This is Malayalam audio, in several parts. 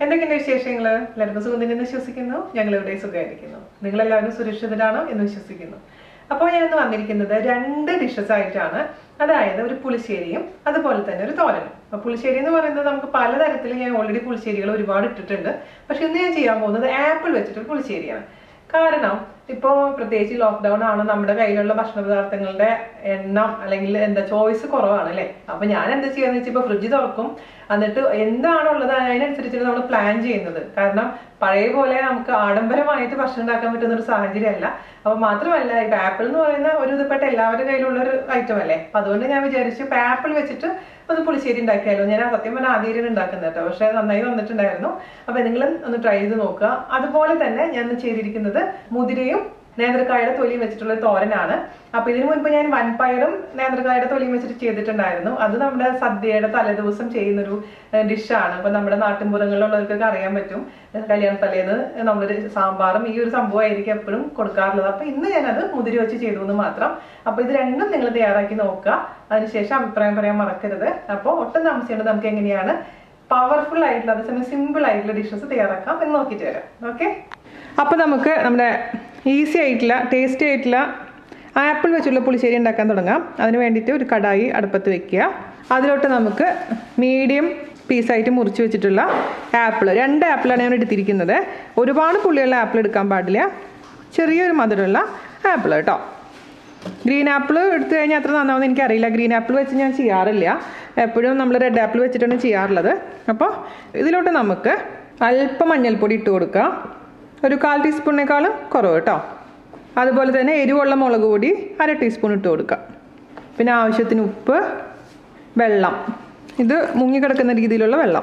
എന്തൊക്കെയുണ്ട് വിശേഷങ്ങൾ എല്ലാവർക്കും സുഖം തന്നെ വിശ്വസിക്കുന്നു ഞങ്ങൾ ഇവിടെ സുഖമായിരിക്കുന്നു നിങ്ങൾ എല്ലാവരും സുരക്ഷിതരാണോ എന്ന് വിശ്വസിക്കുന്നു അപ്പോൾ ഞാൻ ഇന്ന് വന്നിരിക്കുന്നത് രണ്ട് ഡിഷസ് ആയിട്ടാണ് അതായത് ഒരു പുളിശ്ശേരിയും അതുപോലെ തന്നെ ഒരു തോരനും അപ്പോൾ പുളിശ്ശേരി എന്ന് പറയുന്നത് നമുക്ക് പലതരത്തിൽ ഞാൻ ഓൾറെഡി പുളിശ്ശേരികൾ ഒരുപാട് ഇട്ടിട്ടുണ്ട് പക്ഷെ ഇന്ന് ഞാൻ ചെയ്യാൻ പോകുന്നത് ആപ്പിൾ വെച്ചിട്ടൊരു പുളിശ്ശേരിയാണ് കാരണം ഇപ്പോൾ പ്രത്യേകിച്ച് ലോക്ക്ഡൗൺ ആണ് നമ്മുടെ കയ്യിലുള്ള ഭക്ഷണ പദാർത്ഥങ്ങളുടെ എണ്ണം അല്ലെങ്കിൽ എന്താ ചോയ്സ് കുറവാണ് അല്ലേ അപ്പൊ ഞാൻ എന്താ ചെയ്യാന്ന് വെച്ചാൽ ഇപ്പൊ ഫ്രിഡ്ജ് തുറക്കും എന്നിട്ട് എന്താണുള്ളത് അതിനനുസരിച്ചിട്ട് നമ്മൾ പ്ലാൻ ചെയ്യുന്നത് കാരണം പഴയ പോലെ നമുക്ക് ആഡംബരമായിട്ട് ഭക്ഷണം ഉണ്ടാക്കാൻ പറ്റുന്ന ഒരു സാഹചര്യമല്ല അപ്പൊ മാത്രമല്ല ഇപ്പൊ ആപ്പിൾ എന്ന് പറയുന്ന ഒരു ഇതുപ്പെട്ട എല്ലാവരുടെ കയ്യിലുള്ള ഒരു ഐറ്റം അല്ലേ അപ്പൊ അതുകൊണ്ട് ഞാൻ വിചാരിച്ചു ഇപ്പൊ ആപ്പിൾ വെച്ചിട്ട് ഒന്ന് പുളിശ്ശേരി ഉണ്ടാക്കിയാലോ ഞാൻ ആ സത്യം പറഞ്ഞാൽ ആദ്യമായിട്ട് ഉണ്ടാക്കുന്നത് കേട്ടോ പക്ഷെ നന്നായി വന്നിട്ടുണ്ടായിരുന്നു അപ്പൊ നിങ്ങൾ ഒന്ന് ട്രൈ ചെയ്ത് നോക്കുക അതുപോലെ തന്നെ ഞാൻ ഇന്ന് ചെയ്തിരിക്കുന്നത് മുതിരയും നേന്ത്രക്കായുടെ തൊലിയും വെച്ചിട്ടുള്ള ഒരു തോരനാണ് അപ്പൊ ഇതിനു മുൻപ് ഞാൻ വൻപയറും നേന്ത്രക്കായുടെ തൊലിയും വെച്ചിട്ട് ചെയ്തിട്ടുണ്ടായിരുന്നു അത് നമ്മുടെ സദ്യയുടെ തലേദിവസം ചെയ്യുന്നൊരു ഡിഷാണ് അപ്പൊ നമ്മുടെ നാട്ടിൻപുറങ്ങളിലുള്ളവർക്കൊക്കെ അറിയാൻ പറ്റും കല്യാണ തലേന്ന് നമ്മളൊരു സാമ്പാറും ഈ ഒരു സംഭവമായിരിക്കും എപ്പോഴും കൊടുക്കാറുള്ളത് അപ്പൊ ഇന്ന് ഞാനത് മുതിരി വെച്ച് ചെയ്തു എന്ന് മാത്രം അപ്പൊ ഇത് രണ്ടും നിങ്ങൾ തയ്യാറാക്കി നോക്കുക അതിനുശേഷം അഭിപ്രായം പറയാൻ മറക്കരുത് അപ്പോൾ ഒട്ടും താമസിക്കേണ്ടത് നമുക്ക് എങ്ങനെയാണ് പവർഫുൾ ആയിട്ടുള്ള അതേസമയം സിമ്പിൾ ആയിട്ടുള്ള ഡിഷസ് തയ്യാറാക്കാം എന്ന് നോക്കിയിട്ട് വരാം ഓക്കെ അപ്പോൾ നമുക്ക് നമ്മുടെ ഈസി ആയിട്ടുള്ള ടേസ്റ്റി ആയിട്ടുള്ള ആപ്പിൾ വെച്ചുള്ള പുളിശ്ശേരി ഉണ്ടാക്കാൻ തുടങ്ങാം അതിന് വേണ്ടിയിട്ട് ഒരു കടായി അടുപ്പത്ത് വെക്കുക അതിലോട്ട് നമുക്ക് മീഡിയം പീസായിട്ട് മുറിച്ച് വെച്ചിട്ടുള്ള ആപ്പിൾ രണ്ട് ആപ്പിളാണ് ഞാൻ എടുത്തിരിക്കുന്നത് ഒരുപാട് പുള്ളിയുള്ള ആപ്പിൾ എടുക്കാൻ പാടില്ല ചെറിയൊരു മധുരമുള്ള ആപ്പിൾ കേട്ടോ ഗ്രീൻ ആപ്പിൾ എടുത്തു കഴിഞ്ഞാൽ അത്ര നന്നാവുമെന്ന് എനിക്കറിയില്ല ഗ്രീൻ ആപ്പിൾ വെച്ച് ഞാൻ ചെയ്യാറില്ല എപ്പോഴും നമ്മൾ റെഡ് ആപ്പിൾ വെച്ചിട്ടാണ് ചെയ്യാറുള്ളത് അപ്പോൾ ഇതിലോട്ട് നമുക്ക് അല്പം മഞ്ഞൾപ്പൊടി ഇട്ട് കൊടുക്കുക ഒരു കാൽ ടീസ്പൂണിനേക്കാളും കുറവ് കേട്ടോ അതുപോലെ തന്നെ എരിവുള്ള മുളക് പൊടി അര ടീസ്പൂൺ ഇട്ട് കൊടുക്കുക പിന്നെ ആവശ്യത്തിന് ഉപ്പ് വെള്ളം ഇത് മുങ്ങിക്കിടക്കുന്ന രീതിയിലുള്ള വെള്ളം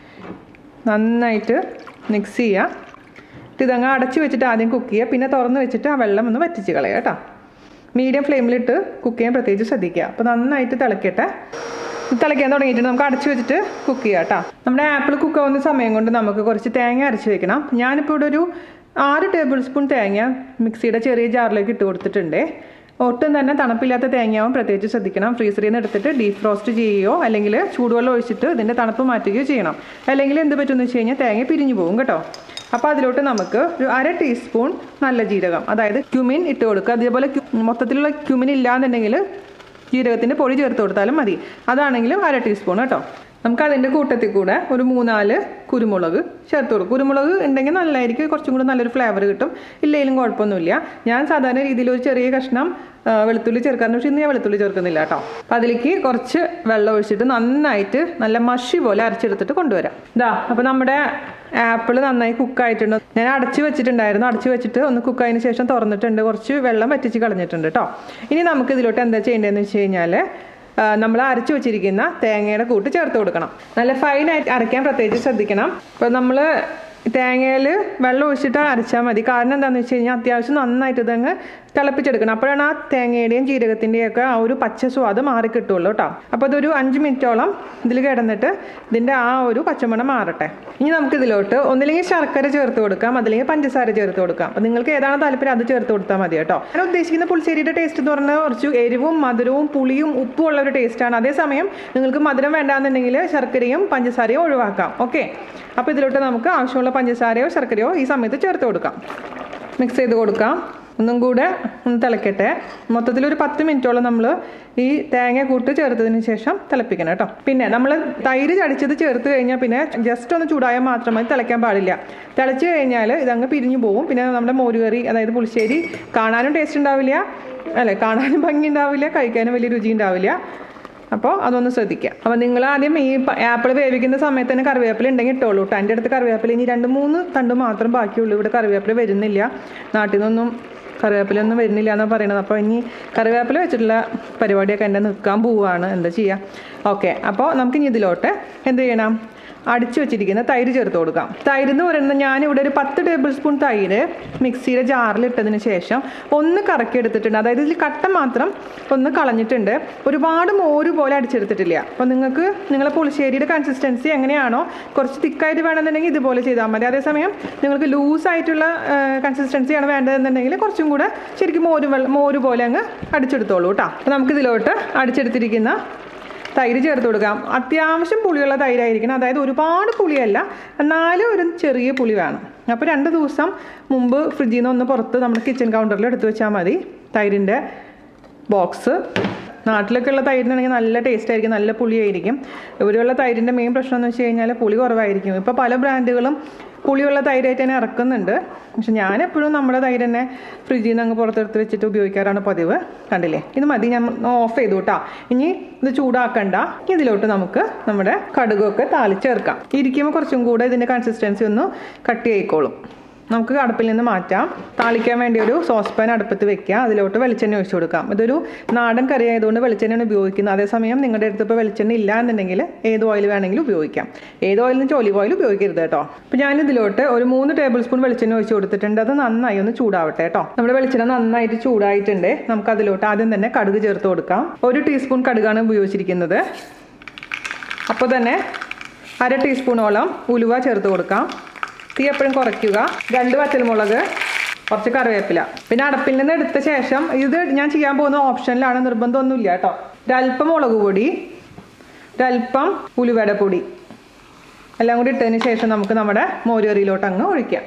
നന്നായിട്ട് മിക്സ് ചെയ്യുക എന്നിട്ട് ഇതങ്ങ് അടച്ച് വെച്ചിട്ട് ആദ്യം കുക്ക് ചെയ്യുക പിന്നെ തുറന്ന് വെച്ചിട്ട് ആ വെള്ളം ഒന്ന് വറ്റിച്ച് കളയുക കേട്ടോ മീഡിയം ഫ്ലെയിമിലിട്ട് കുക്ക് ചെയ്യാൻ പ്രത്യേകിച്ച് ശ്രദ്ധിക്കുക അപ്പോൾ നന്നായിട്ട് തിളക്കട്ടെ തിളയ്ക്കാൻ തുടങ്ങിയിട്ടുണ്ട് നമുക്ക് അടച്ചു വെച്ചിട്ട് കുക്ക് ചെയ്യാം കേട്ടോ നമ്മുടെ ആപ്പിൾ കുക്ക് ആവുന്ന സമയം കൊണ്ട് നമുക്ക് കുറച്ച് തേങ്ങ അരച്ച് വെക്കണം ഞാനിപ്പോൾ ഇവിടെ ഒരു ആറ് ടേബിൾ സ്പൂൺ തേങ്ങ മിക്സിയുടെ ചെറിയ ജാറിലേക്ക് ഇട്ട് കൊടുത്തിട്ടുണ്ട് ഒട്ടും തന്നെ തണുപ്പില്ലാത്ത തേങ്ങയാവും പ്രത്യേകിച്ച് ശ്രദ്ധിക്കണം ഫ്രീസറിൽ നിന്ന് എടുത്തിട്ട് ഡീപ് ഫ്രോസ്റ്റ് ചെയ്യുകയോ അല്ലെങ്കിൽ ചൂടുവെള്ളം ഒഴിച്ചിട്ട് ഇതിൻ്റെ തണുപ്പ് മാറ്റുകയോ ചെയ്യണം അല്ലെങ്കിൽ എന്ത് പറ്റുമെന്ന് വെച്ച് കഴിഞ്ഞാൽ തേങ്ങ പിരിഞ്ഞു പോകും കേട്ടോ അപ്പോൾ അതിലോട്ട് നമുക്ക് ഒരു അര ടീസ്പൂൺ നല്ല ജീരകം അതായത് ക്യുമിൻ ഇട്ട് കൊടുക്കുക അതേപോലെ മൊത്തത്തിലുള്ള ക്യുമിൻ ഇല്ലാന്നുണ്ടെങ്കിൽ ജീരകത്തിൻ്റെ പൊടി ചേർത്ത് കൊടുത്താലും മതി അതാണെങ്കിലും അര ടീസ്പൂൺ കേട്ടോ നമുക്ക് അതിൻ്റെ കൂട്ടത്തിൽ കൂടെ ഒരു മൂന്നാല് കുരുമുളക് ചേർത്ത് കൊടുക്കും കുരുമുളക് ഉണ്ടെങ്കിൽ നല്ലതായിരിക്കും കുറച്ചും കൂടി നല്ലൊരു ഫ്ലേവർ കിട്ടും ഇല്ലെങ്കിലും കുഴപ്പമൊന്നുമില്ല ഞാൻ സാധാരണ രീതിയിൽ ഒരു ചെറിയ കഷ്ണം വെളുത്തുള്ളി ചേർക്കാറുണ്ട് പക്ഷേ ഇന്ന് ഞാൻ വെളുത്തുള്ളി ചേർക്കുന്നില്ല കേട്ടോ അപ്പം അതിലേക്ക് കുറച്ച് വെള്ളം ഒഴിച്ചിട്ട് നന്നായിട്ട് നല്ല മഷി പോലെ അരച്ചെടുത്തിട്ട് കൊണ്ടുവരാം ഇതാ അപ്പം നമ്മുടെ ആപ്പിൾ നന്നായി കുക്കായിട്ടുണ്ട് ഞാൻ അടച്ചു വെച്ചിട്ടുണ്ടായിരുന്നു അടച്ചു വെച്ചിട്ട് ഒന്ന് കുക്കായതിന് ശേഷം തുറന്നിട്ടുണ്ട് കുറച്ച് വെള്ളം വറ്റിച്ച് കളഞ്ഞിട്ടുണ്ട് കേട്ടോ ഇനി നമുക്ക് ഇതിലോട്ട് എന്താ ചെയ്യേണ്ടതെന്ന് വെച്ച് കഴിഞ്ഞാൽ നമ്മൾ അരച്ചു വെച്ചിരിക്കുന്ന തേങ്ങയുടെ കൂട്ട് ചേർത്ത് കൊടുക്കണം നല്ല ഫൈനായിട്ട് അരയ്ക്കാൻ പ്രത്യേകിച്ച് ശ്രദ്ധിക്കണം ഇപ്പോൾ നമ്മൾ തേങ്ങയിൽ വെള്ളം ഒഴിച്ചിട്ട് അരച്ചാൽ മതി കാരണം എന്താണെന്ന് വെച്ച് കഴിഞ്ഞാൽ അത്യാവശ്യം നന്നായിട്ട് ഇതങ്ങ് തിളപ്പിച്ചെടുക്കണം അപ്പോഴാണ് ആ തേങ്ങയുടെയും ജീരകത്തിൻ്റെയും ഒക്കെ ആ ഒരു പച്ച സ്വാദ് മാറി കിട്ടുള്ളൂ കേട്ടോ അപ്പോൾ അതൊരു അഞ്ച് മിനിറ്റോളം ഇതിൽ കിടന്നിട്ട് ഇതിൻ്റെ ആ ഒരു പച്ചമണം മാറട്ടെ ഇനി നമുക്ക് ഇതിലോട്ട് ഒന്നില്ലെങ്കിൽ ശർക്കര ചേർത്ത് കൊടുക്കാം അതല്ലെങ്കിൽ പഞ്ചസാര ചേർത്ത് കൊടുക്കാം അപ്പോൾ നിങ്ങൾക്ക് ഏതാണ് താല്പര്യം അത് ചേർത്ത് കൊടുത്താൽ മതി കേട്ടോ ഞാൻ ഉദ്ദേശിക്കുന്ന പുളിശ്ശേരിയുടെ ടേസ്റ്റ് എന്ന് പറഞ്ഞാൽ കുറച്ച് എരിവും മധുരവും പുളിയും ഉപ്പും ഉള്ള ഒരു ടേസ്റ്റാണ് അതേസമയം നിങ്ങൾക്ക് മധുരം വേണ്ടാന്നുണ്ടെങ്കിൽ ശർക്കരയും പഞ്ചസാരയും ഒഴിവാക്കാം ഓക്കെ അപ്പോൾ ഇതിലോട്ട് നമുക്ക് ആവശ്യമുള്ള പഞ്ചസാരയോ ശർക്കരയോ ഈ സമയത്ത് ചേർത്ത് കൊടുക്കാം മിക്സ് ചെയ്ത് കൊടുക്കാം ഒന്നും കൂടെ ഒന്ന് തിളക്കട്ടെ മൊത്തത്തിൽ ഒരു പത്ത് മിനിറ്റോളം നമ്മൾ ഈ തേങ്ങ കൂട്ട് ചേർത്തതിന് ശേഷം തിളപ്പിക്കണം കേട്ടോ പിന്നെ നമ്മൾ തൈര് ചടിച്ചത് ചേർത്ത് കഴിഞ്ഞാൽ പിന്നെ ജസ്റ്റ് ഒന്ന് ചൂടായാൽ മാത്രം മതി തിളയ്ക്കാൻ പാടില്ല തിളച്ച് കഴിഞ്ഞാൽ ഇതങ്ങ് പിരിഞ്ഞു പോകും പിന്നെ നമ്മുടെ മോരുകറി അതായത് പുളിശ്ശേരി കാണാനും ടേസ്റ്റ് ഉണ്ടാവില്ല അല്ലേ കാണാനും ഭംഗി ഉണ്ടാവില്ല കഴിക്കാനും വലിയ രുചി ഉണ്ടാവില്ല അപ്പോൾ അതൊന്ന് ശ്രദ്ധിക്കുക അപ്പോൾ നിങ്ങൾ ആദ്യം ഈ ആപ്പിൾ വേവിക്കുന്ന സമയത്ത് തന്നെ കറിവേപ്പില ഉണ്ടെങ്കിൽ ഇട്ടോളൂ കേട്ടോ എൻ്റെ അടുത്ത് കറിവേപ്പില ഇനി രണ്ട് മൂന്ന് തണ്ട് മാത്രം ബാക്കിയുള്ളൂ ഇവിടെ കറിവേപ്പില വരുന്നില്ല നാട്ടിൽ നിന്നൊന്നും കറിവേപ്പില ഒന്നും വരുന്നില്ല എന്നാണ് പറയുന്നത് അപ്പോൾ ഇനി കറിവേപ്പില വെച്ചിട്ടുള്ള പരിപാടിയൊക്കെ എൻ്റെ നിൽക്കാൻ പോവുകയാണ് എന്താ ചെയ്യുക ഓക്കെ അപ്പോൾ നമുക്ക് ഇനി ഇതിലോട്ട് എന്ത് ചെയ്യണം അടിച്ചു വെച്ചിരിക്കുന്ന തൈര് ചേർത്ത് കൊടുക്കാം തൈര് എന്ന് പറയുന്നത് ഞാനിവിടെ ഒരു പത്ത് ടേബിൾ സ്പൂൺ തൈര് മിക്സിയുടെ ജാറിൽ ഇട്ടതിന് ശേഷം ഒന്ന് കറക്കി എടുത്തിട്ടുണ്ട് അതായത് ഇതിൽ കട്ട മാത്രം ഒന്ന് കളഞ്ഞിട്ടുണ്ട് ഒരുപാട് മോര് പോലെ അടിച്ചെടുത്തിട്ടില്ല അപ്പോൾ നിങ്ങൾക്ക് നിങ്ങളെ പുളിശ്ശേരിയുടെ കൺസിസ്റ്റൻസി എങ്ങനെയാണോ കുറച്ച് തിക്കായിട്ട് വേണമെന്നുണ്ടെങ്കിൽ ഇതുപോലെ ചെയ്താൽ മതി അതേസമയം നിങ്ങൾക്ക് ലൂസായിട്ടുള്ള കൺസിസ്റ്റൻസിയാണ് വേണ്ടതെന്നുണ്ടെങ്കിൽ കുറച്ചും കൂടെ ശരിക്കും മോര് വെള്ളം മോര് പോലെ അങ്ങ് അടിച്ചെടുത്തോളൂ കേട്ടോ അപ്പോൾ നമുക്കിതിലോട്ട് അടിച്ചെടുത്തിരിക്കുന്ന തൈര് ചേർത്ത് കൊടുക്കാം അത്യാവശ്യം പുളിയുള്ള തൈരായിരിക്കണം അതായത് ഒരുപാട് പുളിയല്ല എന്നാലും ഒരു ചെറിയ പുളി വേണം അപ്പോൾ രണ്ട് ദിവസം മുമ്പ് ഫ്രിഡ്ജിൽ നിന്ന് ഒന്ന് പുറത്ത് നമ്മുടെ കിച്ചൺ കൗണ്ടറിൽ എടുത്ത് വെച്ചാൽ മതി തൈരിൻ്റെ ബോക്സ് നാട്ടിലൊക്കെ ഉള്ള തൈരിനാണെങ്കിൽ നല്ല ടേസ്റ്റ് ആയിരിക്കും നല്ല പുളിയായിരിക്കും ഇവിടെയുള്ള തൈരിൻ്റെ മെയിൻ പ്രശ്നം എന്ന് വെച്ച് കഴിഞ്ഞാൽ പുളി കുറവായിരിക്കും ഇപ്പോൾ പല ബ്രാൻഡുകളും പുളിയുള്ള തൈരായിട്ട് തന്നെ ഇറക്കുന്നുണ്ട് പക്ഷെ ഞാൻ എപ്പോഴും നമ്മുടെ തൈര് തന്നെ ഫ്രിഡ്ജിൽ നിന്ന് അങ്ങ് പുറത്തെടുത്ത് വെച്ചിട്ട് ഉപയോഗിക്കാറാണ് പതിവ് കണ്ടില്ലേ ഇത് മതി ഞാൻ ഓഫ് ചെയ്തു കേട്ടോ ഇനി ഇത് ചൂടാക്കണ്ട ഇതിലോട്ട് നമുക്ക് നമ്മുടെ കടുകൊക്കെ താളിച്ചേർക്കാം ഇരിക്കുമ്പോൾ കുറച്ചും കൂടെ ഇതിൻ്റെ കൺസിസ്റ്റൻസി ഒന്ന് കട്ടി ആയിക്കോളും നമുക്ക് അടുപ്പിൽ നിന്ന് മാറ്റാം താളിക്കാൻ വേണ്ടി ഒരു സോസ് പാൻ അടുപ്പത്ത് വെക്കുക അതിലോട്ട് വെളിച്ചെണ്ണ ഒഴിച്ചു കൊടുക്കാം ഇതൊരു നാടൻ കറി ആയതുകൊണ്ട് വെളിച്ചെണ്ണയാണ് ഉപയോഗിക്കുന്നത് അതേസമയം നിങ്ങളുടെ അടുത്ത് ഇപ്പോൾ വെളിച്ചെണ്ണ ഇല്ല എന്നുണ്ടെങ്കിൽ ഏത് ഓയിൽ വേണമെങ്കിലും ഉപയോഗിക്കാം ഏത് ഓയിലിന് വെച്ചാൽ ഒലിവ് ഓയിൽ ഉപയോഗിക്കരുത് കേട്ടോ അപ്പോൾ ഞാൻ ഇതിലോട്ട് ഒരു മൂന്ന് ടേബിൾ സ്പൂൺ വെളിച്ചെണ്ണ ഒഴിച്ച് കൊടുത്തിട്ടുണ്ട് അത് നന്നായി ഒന്ന് ചൂടാവട്ടെ കേട്ടോ നമ്മുടെ വെളിച്ചെണ്ണ നന്നായിട്ട് ചൂടായിട്ടുണ്ട് നമുക്ക് അതിലോട്ട് ആദ്യം തന്നെ കടുക് ചേർത്ത് കൊടുക്കാം ഒരു ടീസ്പൂൺ കടുകാണ് ഉപയോഗിച്ചിരിക്കുന്നത് അപ്പോൾ തന്നെ അര ടീസ്പൂണോളം ഉലുവ ചേർത്ത് കൊടുക്കാം തീ എപ്പോഴും കുറയ്ക്കുക രണ്ട് വറ്റൽമുളക് കുറച്ച് കറിവേപ്പില പിന്നെ അടപ്പിൽ നിന്ന് എടുത്ത ശേഷം ഇത് ഞാൻ ചെയ്യാൻ പോകുന്ന ഓപ്ഷനിലാണ് നിർബന്ധമൊന്നുമില്ല കേട്ടോ ഒരല്പം മുളക് പൊടി ഒരല്പം ഉലുവയുടെ പൊടി എല്ലാം കൂടി ഇട്ടതിന് ശേഷം നമുക്ക് നമ്മുടെ മോരുകറിയിലോട്ട് അങ്ങ് ഒഴിക്കാം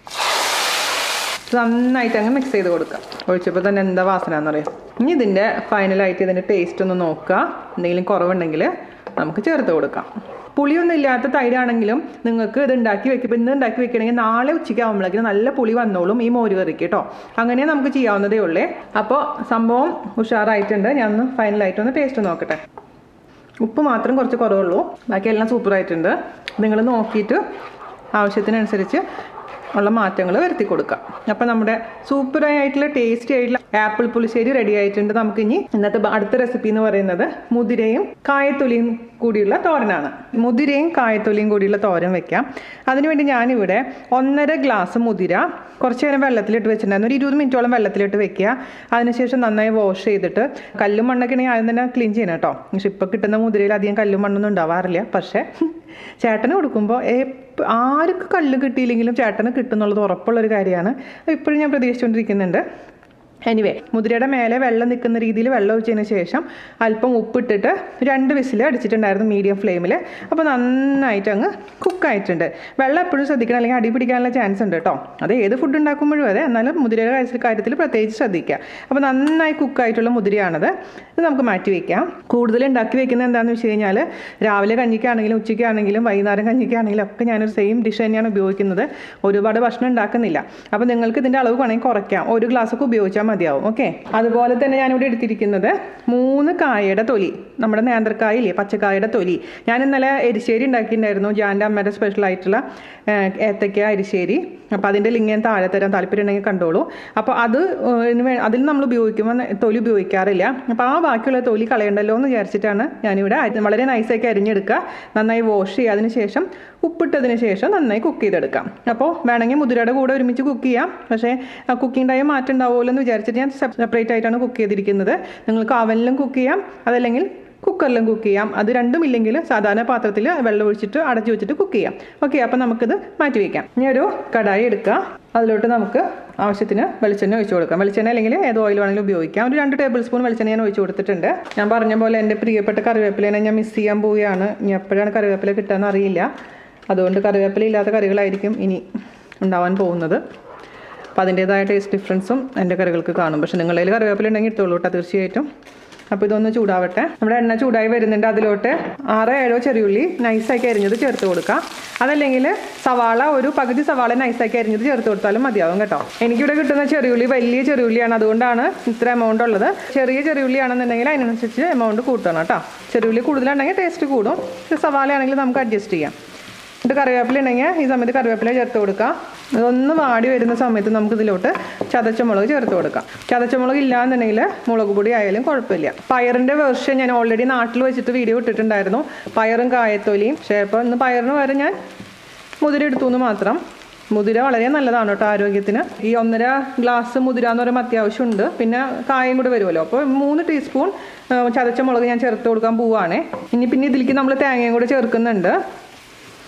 നന്നായിട്ട് അങ്ങ് മിക്സ് ചെയ്ത് കൊടുക്കാം ഒഴിച്ചപ്പോൾ തന്നെ എന്താ വാസന എന്നറിയാം ഇനി ഇതിൻ്റെ ഫൈനലായിട്ട് ഇതിൻ്റെ ടേസ്റ്റ് ഒന്ന് നോക്കുക എന്തെങ്കിലും കുറവുണ്ടെങ്കിൽ നമുക്ക് ചേർത്ത് കൊടുക്കാം പുളിയൊന്നും ഇല്ലാത്ത തൈരാണെങ്കിലും നിങ്ങൾക്ക് ഇത് ഉണ്ടാക്കി വെക്കും ഇന്ന് ഉണ്ടാക്കി വെക്കണമെങ്കിൽ നാളെ ഉച്ചയ്ക്ക് ആകുമ്പോഴേക്കും നല്ല പുളി വന്നോളും ഈ മോര് കറിക്ക് കേട്ടോ അങ്ങനെ നമുക്ക് ചെയ്യാവുന്നതേ ഉള്ളേ അപ്പോൾ സംഭവം ഉഷാറായിട്ടുണ്ട് ഞാൻ ഒന്ന് ഫൈനലായിട്ടൊന്ന് ടേസ്റ്റ് നോക്കട്ടെ ഉപ്പ് മാത്രം കുറച്ച് കുറവുള്ളൂ ബാക്കിയെല്ലാം സൂപ്പറായിട്ടുണ്ട് നിങ്ങൾ നോക്കിയിട്ട് ആവശ്യത്തിനനുസരിച്ച് ഉള്ള മാറ്റങ്ങൾ വരുത്തി കൊടുക്കാം അപ്പം നമ്മുടെ സൂപ്പറായിട്ടുള്ള ടേസ്റ്റി ആയിട്ടുള്ള ആപ്പിൾ പുളിശ്ശേരി റെഡി ആയിട്ടുണ്ട് നമുക്കിനി ഇന്നത്തെ ബ- അടുത്ത റെസിപ്പി എന്ന് പറയുന്നത് മുതിരയും കായത്തൊലിയും കൂടിയുള്ള തോരനാണ് മുതിരയും കായത്തൊലിയും കൂടിയുള്ള തോരൻ വെക്കാം അതിനുവേണ്ടി ഞാനിവിടെ ഒന്നര ഗ്ലാസ് മുതിര കുറച്ച് നേരം വെള്ളത്തിലിട്ട് വെച്ചിട്ടുണ്ടായിരുന്നു ഒരു ഇരുപത് മിനിറ്റോളം വെള്ളത്തിലിട്ട് വെക്കുക അതിനുശേഷം നന്നായി വാഷ് ചെയ്തിട്ട് കല്ലും മണ്ണൊക്കെ ഉണ്ടെങ്കിൽ ആദ്യം തന്നെ ക്ലീൻ ചെയ്യണം കേട്ടോ പക്ഷെ ഇപ്പോൾ കിട്ടുന്ന മുതിരയിൽ അധികം കല്ലും മണ്ണൊന്നും ഉണ്ടാവാറില്ല പക്ഷേ ചേട്ടന് കൊടുക്കുമ്പോൾ എപ്പ- ആർക്ക് കല്ല് കിട്ടിയില്ലെങ്കിലും ചേട്ടന് കിട്ടും എന്നുള്ളത് ഉറപ്പുള്ളൊരു കാര്യമാണ് ഇപ്പോഴും ഞാൻ പ്രതീക്ഷിച്ചുകൊണ്ടിരിക്കുന്നുണ്ട് എനിവേ മുതിരയുടെ മേലെ വെള്ളം നിൽക്കുന്ന രീതിയിൽ വെള്ളം ഒഴിച്ചതിന് ശേഷം അല്പം ഉപ്പിട്ടിട്ട് രണ്ട് വിസിൽ അടിച്ചിട്ടുണ്ടായിരുന്നു മീഡിയം ഫ്ലെയിമിൽ അപ്പോൾ നന്നായിട്ട് അങ്ങ് കുക്കായിട്ടുണ്ട് വെള്ളം എപ്പോഴും ശ്രദ്ധിക്കണം അല്ലെങ്കിൽ അടി പിടിക്കാനുള്ള ചാൻസ് ഉണ്ട് കേട്ടോ അത് ഏത് ഫുഡ് ഉണ്ടാക്കുമ്പോഴും അതെ എന്നാലും മുതിരയുടെ കാര്യത്തിൽ കാര്യത്തിൽ പ്രത്യേകിച്ച് ശ്രദ്ധിക്കുക അപ്പോൾ നന്നായി കുക്കായിട്ടുള്ള മുതിരയാണത് ഇത് നമുക്ക് മാറ്റി വയ്ക്കാം കൂടുതൽ ഉണ്ടാക്കി വെക്കുന്നത് എന്താണെന്ന് വെച്ച് കഴിഞ്ഞാൽ രാവിലെ കഞ്ഞിക്കാണെങ്കിലും ഉച്ചയ്ക്കാണെങ്കിലും വൈകുന്നേരം കഞ്ഞിക്കാണെങ്കിലും ഒക്കെ ഞാനൊരു സെയിം ഡിഷ് തന്നെയാണ് ഉപയോഗിക്കുന്നത് ഒരുപാട് ഭക്ഷണം ഉണ്ടാക്കുന്നില്ല അപ്പോൾ നിങ്ങൾക്ക് ഇതിൻ്റെ അളവ് വേണമെങ്കിൽ കുറയ്ക്കാം ഒരു ഗ്ലാസ് ഒക്കെ ഉപയോഗിച്ചാൽ മതിയാവും ഓക്കെ അതുപോലെ തന്നെ ഞാനിവിടെ എടുത്തിരിക്കുന്നത് മൂന്ന് കായയുടെ തൊലി നമ്മുടെ നേന്ത്രക്കായ ഇല്ലേ പച്ചക്കായയുടെ തൊലി ഞാൻ ഇന്നലെ എരിശ്ശേരി ഉണ്ടാക്കിയിട്ടുണ്ടായിരുന്നു ജാൻ്റെ അമ്മയുടെ സ്പെഷ്യൽ ആയിട്ടുള്ള ഏഹ്, ഏത്തയ്ക്ക എരിശ്ശേരി അപ്പോൾ അതിൻ്റെ ലിങ്ക് ഞാൻ താഴെ തരാം താല്പര്യം ഉണ്ടെങ്കിൽ കണ്ടോളൂ അപ്പോൾ അത് ഏഹ്, ഇതിന് വേ- അതിൽ നമ്മൾ ഉപയോഗിക്കുമ്പോൾ ന- തൊലി ഉപയോഗിക്കാറില്ല അപ്പോൾ ആ ബാക്കിയുള്ള തൊലി കളയണ്ടല്ലോ എന്ന് വിചാരിച്ചിട്ടാണ് ഞാനിവിടെ അരി- വളരെ നൈസാക്കി അരിഞ്ഞെടുക്കുക നന്നായി വാഷ് ചെയ്യുക അതിന് ശേഷം ഉപ്പിട്ടതിന് ശേഷം നന്നായി കുക്ക് ചെയ്തെടുക്കാം അപ്പോൾ വേണമെങ്കിൽ മുതിരയുടെ കൂടെ ഒരുമിച്ച് കുക്ക് ചെയ്യാം പക്ഷേ കുക്കിംഗ് ടൈം മാറ്റം ഉണ്ടാവുമല്ലോ എന്ന് വിചാരിച്ചിട്ട് ഞാൻ സെപ്പറേറ്റ് ആയിട്ടാണ് കുക്ക് ചെയ്തിരിക്കുന്നത് നിങ്ങൾക്ക് അവനിലും കുക്ക് ചെയ്യാം അതല്ലെങ്കിൽ കുക്കറിലും കുക്ക് ചെയ്യാം അത് രണ്ടും ഇല്ലെങ്കിൽ സാധാരണ പാത്രത്തിൽ വെള്ളം ഒഴിച്ചിട്ട് അടച്ചു വെച്ചിട്ട് കുക്ക് ചെയ്യാം ഓക്കെ അപ്പോൾ നമുക്കിത് മാറ്റി വയ്ക്കാം ഇനി ഒരു കടായി എടുക്കുക അതിലോട്ട് നമുക്ക് ആവശ്യത്തിന് വെളിച്ചെണ്ണ ഒഴിച്ചു കൊടുക്കാം വെളിച്ചെണ്ണ അല്ലെങ്കിൽ ഏത് ഓയിൽ വേണമെങ്കിലും ഉപയോഗിക്കാം ഒരു രണ്ട് ടേബിൾ സ്പൂൺ വെളിച്ചെണ്ണ ഞാൻ ഒഴിച്ചു കൊടുത്തിട്ടുണ്ട് ഞാൻ പറഞ്ഞ പോലെ എൻ്റെ പ്രിയപ്പെട്ട കറിവേപ്പിലേനെ ഞാൻ മിസ് ചെയ്യാൻ പോവുകയാണ് ഇനി എപ്പോഴാണ് കറിവേപ്പില കിട്ടുകയെന്ന് അറിയില്ല അതുകൊണ്ട് കറിവേപ്പില ഇല്ലാത്ത കറികളായിരിക്കും ഇനി ഉണ്ടാവാൻ പോകുന്നത് അപ്പോൾ അതിൻ്റേതായ ടേസ്റ്റ് ഡിഫറൻസും എൻ്റെ കറികൾക്ക് കാണും പക്ഷേ നിങ്ങളുടെ കയ്യിൽ കറിവേപ്പില ഉണ്ടെങ്കിൽ ഇട്ടുള്ളൂ കേട്ടോ തീർച്ചയായിട്ടും അപ്പോൾ ഇതൊന്ന് ചൂടാവട്ടെ നമ്മുടെ എണ്ണ ചൂടായി വരുന്നുണ്ട് അതിലോട്ട് ആറ് ഏഴോ ചെറിയുള്ളി നൈസാക്കി അരിഞ്ഞത് ചേർത്ത് കൊടുക്കാം അതല്ലെങ്കിൽ സവാള ഒരു പകുതി സവാള നൈസാക്കി അരിഞ്ഞത് ചേർത്ത് കൊടുത്താലും മതിയാവും കേട്ടോ എനിക്കിവിടെ കിട്ടുന്ന ചെറിയുള്ളി വലിയ ചെറിയുള്ളിയാണ് അതുകൊണ്ടാണ് ഇത്ര എമൗണ്ട് ഉള്ളത് ചെറിയ ചെറിയുള്ളിയാണെന്നുണ്ടെങ്കിൽ അതിനനുസരിച്ച് എമൗണ്ട് കൂട്ടണം കേട്ടോ ചെറിയുള്ളി കൂടുതലുണ്ടെങ്കിൽ ടേസ്റ്റ് കൂടും പക്ഷേ സവാള ആണെങ്കിൽ നമുക്ക് അഡ്ജസ്റ്റ് ചെയ്യാം എന്നിട്ട് കറിവേപ്പില ഉണ്ടെങ്കിൽ ഈ സമയത്ത് കറിവേപ്പില ചേർത്ത് കൊടുക്കാം അതൊന്ന് വാടി വരുന്ന സമയത്ത് നമുക്ക് ഇതിലോട്ട് ചതച്ച മുളക് ചേർത്ത് കൊടുക്കാം ചതച്ച മുളക് ഇല്ലാന്നുണ്ടെങ്കിൽ മുളക് പൊടി ആയാലും കുഴപ്പമില്ല പയറിൻ്റെ വെർഷൻ ഞാൻ ഓൾറെഡി നാട്ടിൽ വെച്ചിട്ട് വീഡിയോ ഇട്ടിട്ടുണ്ടായിരുന്നു പയറും കായത്തൊലിയും പക്ഷേ ഇപ്പോൾ ഇന്ന് പയറിന് പകരം ഞാൻ മുതിര എടുത്തു എന്ന് മാത്രം മുതിര വളരെ നല്ലതാണ് കേട്ടോ ആരോഗ്യത്തിന് ഈ ഒന്നര ഗ്ലാസ് മുതിര എന്ന് പറയുമ്പോൾ അത്യാവശ്യമുണ്ട് പിന്നെ കായം കൂടെ വരുമല്ലോ അപ്പോൾ മൂന്ന് ടീസ്പൂൺ ചതച്ച മുളക് ഞാൻ ചേർത്ത് കൊടുക്കാൻ പോവുകയാണേ ഇനി പിന്നെ ഇതിലേക്ക് നമ്മൾ തേങ്ങയും കൂടെ ചേർക്കുന്നുണ്ട്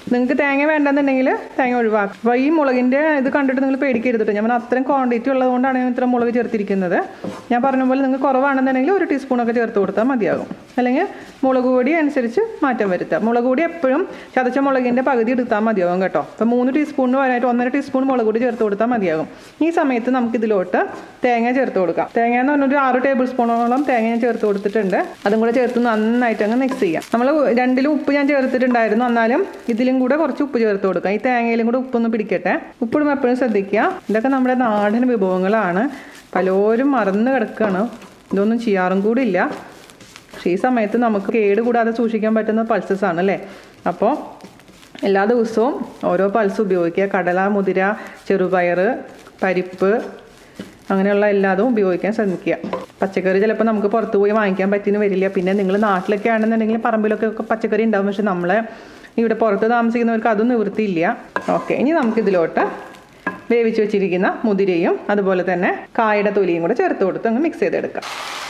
നിങ്ങൾക്ക് തേങ്ങ വേണ്ടെന്നുണ്ടെങ്കിൽ തേങ്ങ ഒഴിവാക്കും അപ്പോൾ ഈ മുളകിൻ്റെ ഇത് കണ്ടിട്ട് നിങ്ങൾ പേടിക്കരുത് കേട്ടോ ഞാൻ പറഞ്ഞ അത്രയും ക്വാണ്ടിറ്റി ഉള്ളതുകൊണ്ടാണ് ഞാൻ ഇത്ര മുളക് ചേർത്തിരിക്കുന്നത് ഞാൻ പറഞ്ഞ പോലെ നിങ്ങൾക്ക് കുറവാണെന്നുണ്ടെങ്കിൽ ഒരു ടീസ്പൂണൊക്കെ ചേർത്ത് കൊടുത്താൽ മതിയാകും അല്ലെങ്കിൽ മുളക് പൊടി അനുസരിച്ച് മാറ്റം വരുത്താം മുളക് പൊടി എപ്പോഴും ചതച്ച മുളകിൻ്റെ പകുതി എടുത്താൽ മതിയാകും കേട്ടോ അപ്പോൾ മൂന്ന് ടീസ്പൂണിന് വരാനായിട്ട് ഒന്നര ടീസ്പൂൺ മുളക് പൊടി ചേർത്ത് കൊടുത്താൽ മതിയാകും ഈ സമയത്ത് നമുക്ക് ഇതിലോട്ട് തേങ്ങ ചേർത്ത് കൊടുക്കാം തേങ്ങ എന്ന് പറഞ്ഞൊരു ആറ് ടേബിൾ സ്പൂണോളം തേങ്ങ ഞാൻ ചേർത്ത് കൊടുത്തിട്ടുണ്ട് അതും കൂടെ ചേർത്ത് നന്നായിട്ട് അങ്ങ് മിക്സ് ചെയ്യാം നമ്മൾ രണ്ടിലും ഉപ്പ് ഞാൻ ചേർത്തിട്ടുണ്ടായിരുന്നു എന്നാലും ഇതിലും കൂടെ കുറച്ച് ഉപ്പ് ചേർത്ത് കൊടുക്കാം ഈ തേങ്ങയിലും കൂടെ ഉപ്പൊന്ന് പിടിക്കട്ടെ ഉപ്പിടുമ്പോൾ എപ്പോഴും ശ്രദ്ധിക്കുക ഇതൊക്കെ നമ്മുടെ നാടൻ വിഭവങ്ങളാണ് പലരും മറന്നു കിടക്കുകയാണ് ഇതൊന്നും ചെയ്യാറും കൂടി ഇല്ല പക്ഷേ ഈ സമയത്ത് നമുക്ക് കേട് കൂടാതെ സൂക്ഷിക്കാൻ പറ്റുന്ന പൾസസ് ആണ് അല്ലേ അപ്പോൾ എല്ലാ ദിവസവും ഓരോ പൾസ് ഉപയോഗിക്കുക കടല മുതിര ചെറുപയർ പരിപ്പ് അങ്ങനെയുള്ള എല്ലാതും ഉപയോഗിക്കാൻ ശ്രമിക്കുക പച്ചക്കറി ചിലപ്പോൾ നമുക്ക് പുറത്ത് പോയി വാങ്ങിക്കാൻ പറ്റിയെന്ന് വരില്ല പിന്നെ നിങ്ങൾ നാട്ടിലൊക്കെ ആണെന്നുണ്ടെങ്കിൽ പറമ്പിലൊക്കെ ഒക്കെ പച്ചക്കറി ഉണ്ടാവും പക്ഷെ നമ്മളെ ഇവിടെ പുറത്ത് താമസിക്കുന്നവർക്ക് അതും നിവൃത്തിയില്ല ഓക്കെ ഇനി നമുക്കിതിലോട്ട് വേവിച്ച് വെച്ചിരിക്കുന്ന മുതിരയും അതുപോലെ തന്നെ കായയുടെ തൊലിയും കൂടെ ചേർത്ത് കൊടുത്ത് അങ്ങ് മിക്സ് ചെയ്തെടുക്കാം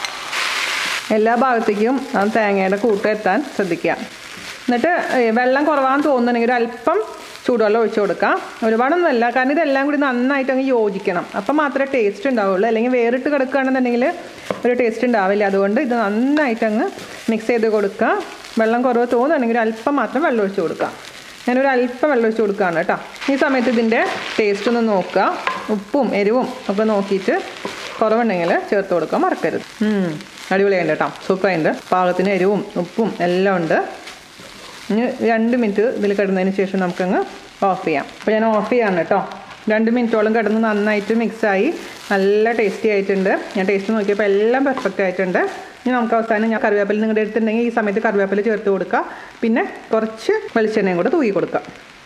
എല്ലാ ഭാഗത്തേക്കും ആ തേങ്ങയുടെ കൂട്ട് എത്താൻ ശ്രദ്ധിക്കുക എന്നിട്ട് ഏ, വെള്ളം കുറവാന്ന് തോന്നുന്നുണ്ടെങ്കിൽ ഒരു അല്പം ചൂടുവെള്ളം ഒഴിച്ചു കൊടുക്കാം ഒരുപാടൊന്നുമല്ല കാരണം ഇതെല്ലാം കൂടി നന്നായിട്ട് അങ്ങ് യോജിക്കണം അപ്പം മാത്രമേ ടേസ്റ്റ് ഉണ്ടാവുള്ളൂ അല്ലെങ്കിൽ വേറിട്ട് കിടക്കുകയാണെന്നുണ്ടെങ്കിൽ ഒരു ടേസ്റ്റ് ഉണ്ടാവില്ല അതുകൊണ്ട് ഇത് നന്നായിട്ട് അങ്ങ് മിക്സ് ചെയ്ത് കൊടുക്കുക വെള്ളം കുറവ് തോന്നുന്നുണ്ടെങ്കിൽ ഒരു അല്പം മാത്രം വെള്ളം ഒഴിച്ച് കൊടുക്കുക ഞാനൊരു അല്പം വെള്ളം ഒഴിച്ച് കൊടുക്കുകയാണ് കേട്ടോ ഈ സമയത്ത് ഇതിൻ്റെ ടേസ്റ്റ് ഒന്ന് നോക്കുക ഉപ്പും എരിവും ഒക്കെ നോക്കിയിട്ട് കുറവുണ്ടെങ്കിൽ ചേർത്ത് കൊടുക്കാൻ മറക്കരുത് ഉം, അടിപൊളിയുണ്ട് കേട്ടോ സൂപ്പറായിട്ടുണ്ട് പാകത്തിന് എരിവും ഉപ്പും എല്ലാം ഉണ്ട് ഇനി രണ്ട് മിനിറ്റ് ഇതിൽ കിടന്നതിന് ശേഷം നമുക്കങ്ങ് ഓഫ് ചെയ്യാം അപ്പോൾ ഞാൻ ഓഫ് ചെയ്യാണ് കേട്ടോ രണ്ട് മിനിറ്റോളം കിടന്ന് നന്നായിട്ട് മിക്സായി നല്ല ടേസ്റ്റി ആയിട്ടുണ്ട് ഞാൻ ടേസ്റ്റ് നോക്കിയപ്പോൾ എല്ലാം പെർഫെക്റ്റ് ആയിട്ടുണ്ട് ഇനി നമുക്ക് അവസാനം ഞാൻ കറിവേപ്പില നിങ്ങളുടെ അടുത്തുണ്ടെങ്കിൽ ഈ സമയത്ത് കറിവേപ്പില ചേർത്ത് കൊടുക്കുക പിന്നെ കുറച്ച് വെളിച്ചെണ്ണയും കൂടെ തൂക്കി കൊടുക്കുക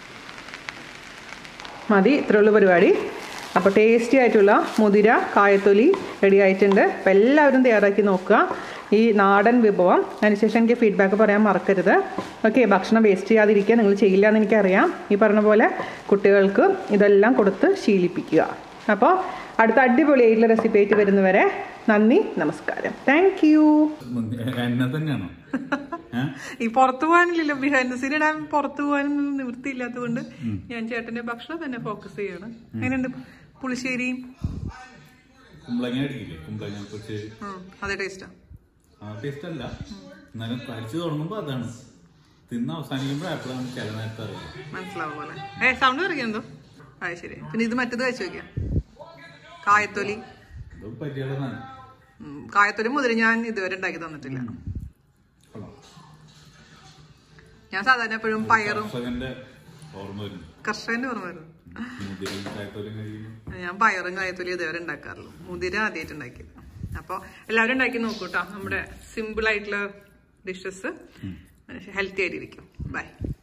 മതി ഇത്രയുള്ള പരിപാടി അപ്പോൾ ടേസ്റ്റി ആയിട്ടുള്ള മുതിര കായത്തൊലി റെഡി ആയിട്ടുണ്ട് അപ്പോൾ എല്ലാവരും തയ്യാറാക്കി നോക്കുക ഈ നാടൻ വിഭവം അതിനുശേഷം എനിക്ക് ഫീഡ്ബാക്ക് പറയാൻ മറക്കരുത് ഓക്കെ ഭക്ഷണം വേസ്റ്റ് ചെയ്യാതിരിക്കുക നിങ്ങൾ ചെയ്യില്ല എന്ന് എനിക്കറിയാം ഈ പറഞ്ഞ പോലെ കുട്ടികൾക്ക് ഇതെല്ലാം കൊടുത്ത് ശീലിപ്പിക്കുക അപ്പോൾ അടുത്ത അടിപൊളിയായിട്ടുള്ള റെസിപ്പി ആയിട്ട് വരുന്നവരെ നന്ദി നമസ്കാരം താങ്ക് യു എന്നെ തന്നെയാണോ ഏഹ് ഈ പുറത്തു പോകാനില്ലല്ലോ ബിഹൈൻഡ് സീൻ ഇടാൻ പുറത്തു പോകാനൊന്നും നിവൃത്തിയില്ലാത്തതുകൊണ്ട് ഞാൻ ചേട്ടന്റെ ഭക്ഷണം തന്നെ ഫോക്കസ് ചെയ്യാണ് എങ്ങനെയുണ്ട് പുളിശ്ശേരിയും കുമ്പളങ്ങ അടിക്കില്ലേ കുമ്പളങ്ങ കുറച്ച് ഉം, അതേ ടേസ്റ്റാ ആ ടേസ്റ്റ് അല്ല എന്നാലും കഴിച്ചു തുടങ്ങുമ്പോ അതാണ് തിന്ന് അവസാനിക്കുമ്പോ എപ്പോഴാണ് ചില നേരത്തെ അറിയാം മനസ്സിലാവും പോലെ ഏ സൗണ്ട് പറയുന്നോ അത് ശരി പിന്നെ ഇത് മറ്റേത് കഴിച്ചു നോക്കിയാ കായത്തൊലി ഇത് പറ്റിയുള്ളതാണ് ഉം, കായത്തൊലി മുതൽ ഞാൻ ഇതുവരെ ഉണ്ടാക്കി തന്നിട്ടില്ല കൊള്ളാം. ഞാൻ സാധാരണ എപ്പോഴും പയറും കർഷകന്റെ ഓർമ്മ വരുന്നു കർഷകന്റെ ഓർമ്മ വരുന്നു മുതിരയും കായത്തോലും കഴിയുന്നു ഞാൻ പയറും കായത്തൊലി ഇതുവരെ ഉണ്ടാക്കാറുള്ളൂ മുതിര ആദ്യമായിട്ട് ഉണ്ടാക്കിയത് അപ്പോൾ എല്ലാവരും ഉണ്ടാക്കി നോക്കൂ കേട്ടോ നമ്മുടെ സിമ്പിൾ ആയിട്ടുള്ള ഡിഷസ് ഹെൽത്തി ആയിട്ടിരിക്കും ബൈ